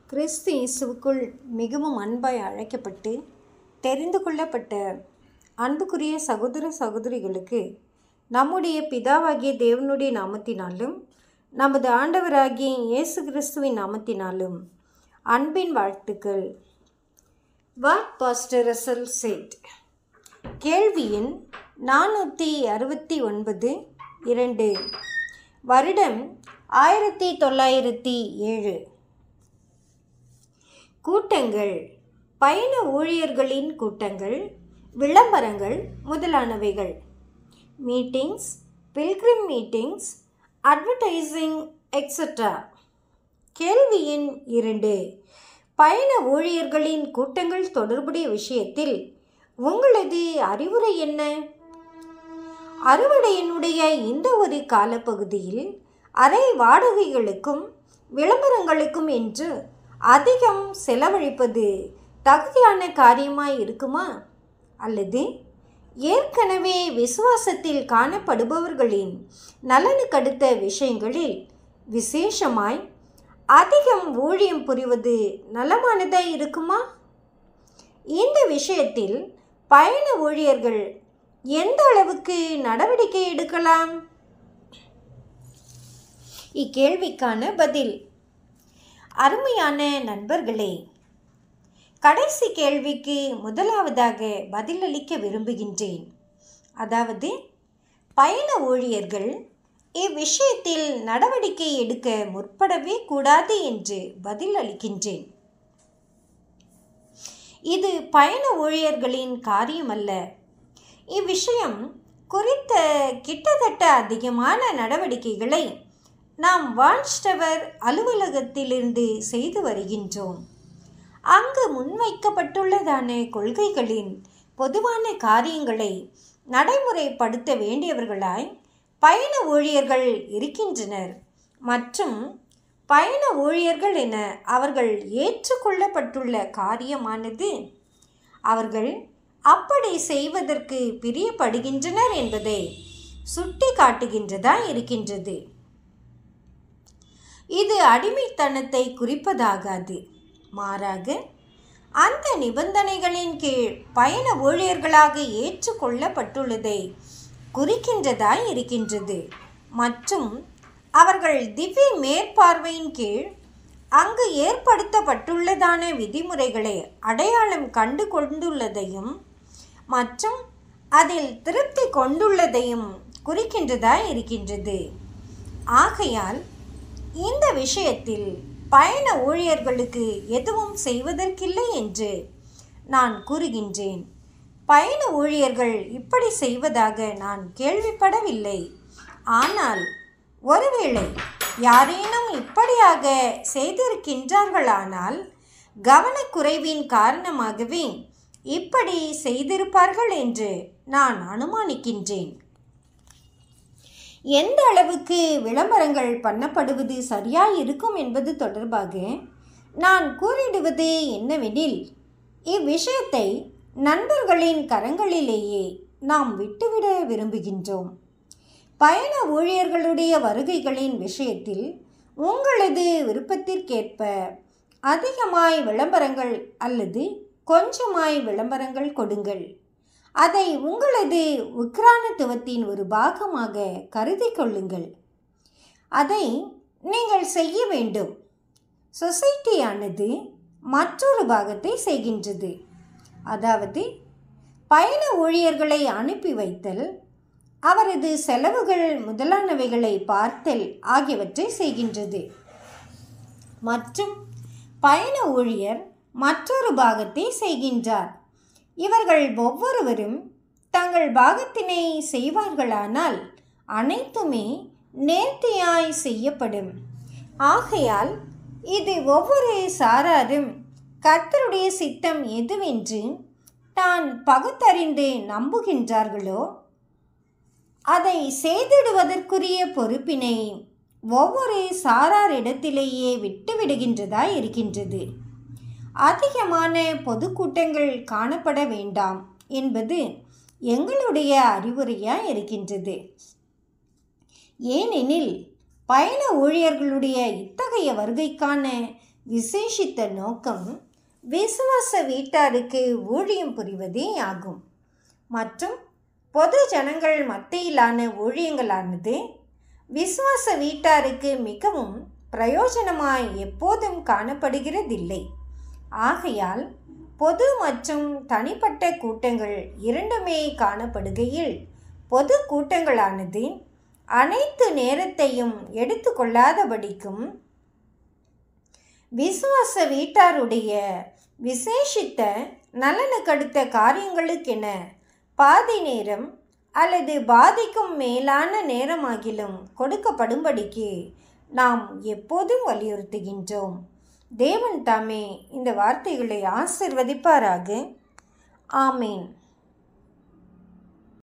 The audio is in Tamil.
கிறிஸ்து இயேசுவுக்குள் மிகவும் அன்பாய் அழைக்கப்பட்டு தெரிந்து கொள்ளப்பட்ட அன்புக்குரிய சகோதர சகோதரிகளுக்கு நம்முடைய பிதாவாகிய தேவனுடைய நாமத்தினாலும் நமது ஆண்டவராகிய இயேசு கிறிஸ்துவின் நாமத்தினாலும் அன்பின் வாழ்த்துக்கள் வாட் பாஸ்டர் ரசல் செட் கேள்வியின் நானூற்றி அறுபத்தி ஒன்பது இரண்டு வருடம் ஆயிரத்தி தொள்ளாயிரத்தி ஏழு கூட்டங்கள் பயண ஊழியர்களின் கூட்டங்கள் விளம்பரங்கள் முதலானவைகள் meetings pilgrim meetings advertising extra கேள்வி எண் இரண்டு பயண ஊழியர்களின் கூட்டங்கள் தொடர்புடைய விஷயத்தில் உங்களது அறிவுரை என்ன அறுவடையினுடைய இந்த ஒரு காலப்பகுதியில் அரை வாடகைகளுக்கும் விளம்பரங்களுக்கும் என்று அதிகம் செலவழிப்பது தகுதியான காரியமாய் இருக்குமா அல்லது ஏற்கனவே விசுவாசத்தில் காணப்படுபவர்களின் நலனுக்கடுத்த விஷயங்களில் விசேஷமாய் அதிகம் ஊழியம் புரிவது நலமானதாய் இருக்குமா இந்த விஷயத்தில் பயண ஊழியர்கள் எந்த அளவுக்கு நடவடிக்கை எடுக்கலாம் இக்கேள்விக்கான பதில் அருமையான நண்பர்களே கடைசி கேள்விக்கு முதலாவதாக பதிலளிக்க விரும்புகின்றேன் அதாவது பயண ஊழியர்கள் இவ்விஷயத்தில் நடவடிக்கை எடுக்க முற்படவே கூடாது என்று பதில் அளிக்கின்றேன் இது பயண ஊழியர்களின் காரியமல்ல இவ்விஷயம் குறித்த கிட்டத்தட்ட அதிகமான நடவடிக்கைகளை நாம் வான்ஸ்டவர் அலுவலகத்திலிருந்து செய்து வருகின்றோம் அங்கு முன்வைக்கப்பட்டுள்ளதான கொள்கைகளின் பொதுவான காரியங்களை நடைமுறைப்படுத்த வேண்டியவர்களாய் பயண ஊழியர்கள் இருக்கின்றனர் மற்றும் பயண ஊழியர்கள் என அவர்கள் ஏற்றுக்கொள்ளப்பட்டுள்ள காரியமானது அவர்கள் அப்படி செய்வதற்கு பிரியப்படுகின்றனர் என்பதை சுட்டி காட்டுகின்றதா இருக்கின்றது இது அடிமைத்தனத்தை குறிப்பதாகாது மாறாக அந்த நிபந்தனைகளின் கீழ் பயண ஊழியர்களாக ஏற்றுக்கொள்ளப்பட்டுள்ளதை குறிக்கின்றதாய் இருக்கின்றது மற்றும் அவர்கள் திவ்ய மேற்பார்வையின் கீழ் அங்கு ஏற்படுத்தப்பட்டுள்ளதான விதிமுறைகளை அடையாளம் கண்டு கொண்டுள்ளதையும் மற்றும் அதில் திருப்தி கொண்டுள்ளதையும் குறிக்கின்றதாய் இருக்கின்றது ஆகையால் இந்த விஷயத்தில் பயண ஊழியர்களுக்கு எதுவும் செய்வதற்கில்லை என்று நான் கூறுகின்றேன் பயண ஊழியர்கள் இப்படி செய்வதாக நான் கேள்விப்படவில்லை ஆனால் ஒருவேளை யாரேனும் இப்படியாக செய்திருக்கின்றார்களானால் கவனக்குறைவின் காரணமாகவே இப்படி செய்திருப்பார்கள் என்று நான் அனுமானிக்கின்றேன் எந்த அளவுக்கு விளம்பரங்கள் பண்ணப்படுவது சரியாய் இருக்கும் என்பது தொடர்பாக நான் கூறிடுவது என்னவெனில் இவ்விஷயத்தை நண்பர்களின் கரங்களிலேயே நாம் விட்டுவிட விரும்புகின்றோம் பயண ஊழியர்களுடைய வருகைகளின் விஷயத்தில் உங்களது விருப்பத்திற்கேற்ப அதிகமாய் விளம்பரங்கள் அல்லது கொஞ்சமாய் விளம்பரங்கள் கொடுங்கள் அதை உங்களது உக்ரானத்துவத்தின் ஒரு பாகமாக கருதி கொள்ளுங்கள் அதை நீங்கள் செய்ய வேண்டும் சொசைட்டியானது மற்றொரு பாகத்தை செய்கின்றது அதாவது பயண ஊழியர்களை அனுப்பி வைத்தல் அவரது செலவுகள் முதலானவைகளை பார்த்தல் ஆகியவற்றை செய்கின்றது மற்றும் பயண ஊழியர் மற்றொரு பாகத்தை செய்கின்றார் இவர்கள் ஒவ்வொருவரும் தங்கள் பாகத்தினை செய்வார்களானால் அனைத்துமே நேர்த்தியாய் செய்யப்படும் ஆகையால் இது ஒவ்வொரு சாராரும் கர்த்தருடைய சித்தம் எதுவென்று தான் பகுத்தறிந்து நம்புகின்றார்களோ அதை செய்திடுவதற்குரிய பொறுப்பினை ஒவ்வொரு சாராரிடத்திலேயே விட்டுவிடுகின்றதாய் இருக்கின்றது அதிகமான பொதுக்கூட்டங்கள் காணப்பட வேண்டாம் என்பது எங்களுடைய அறிவுரையாக இருக்கின்றது ஏனெனில் பயண ஊழியர்களுடைய இத்தகைய வருகைக்கான விசேஷித்த நோக்கம் விசுவாச வீட்டாருக்கு ஊழியம் புரிவதே ஆகும் மற்றும் பொது ஜனங்கள் மத்தியிலான ஊழியங்களானது விசுவாச வீட்டாருக்கு மிகவும் பிரயோஜனமாய் எப்போதும் காணப்படுகிறதில்லை ஆகையால் பொது மற்றும் தனிப்பட்ட கூட்டங்கள் இரண்டுமே காணப்படுகையில் பொது கூட்டங்களானது அனைத்து நேரத்தையும் எடுத்துக்கொள்ளாதபடிக்கும் விசுவாச வீட்டாருடைய விசேஷித்த நலனுக்கடுத்த காரியங்களுக்கென பாதி நேரம் அல்லது பாதிக்கும் மேலான நேரமாகிலும் கொடுக்கப்படும்படிக்கு நாம் எப்போதும் வலியுறுத்துகின்றோம் தேவன் தாமே இந்த வார்த்தைகளை ஆசிர்வதிப்பாராக ஆமேன்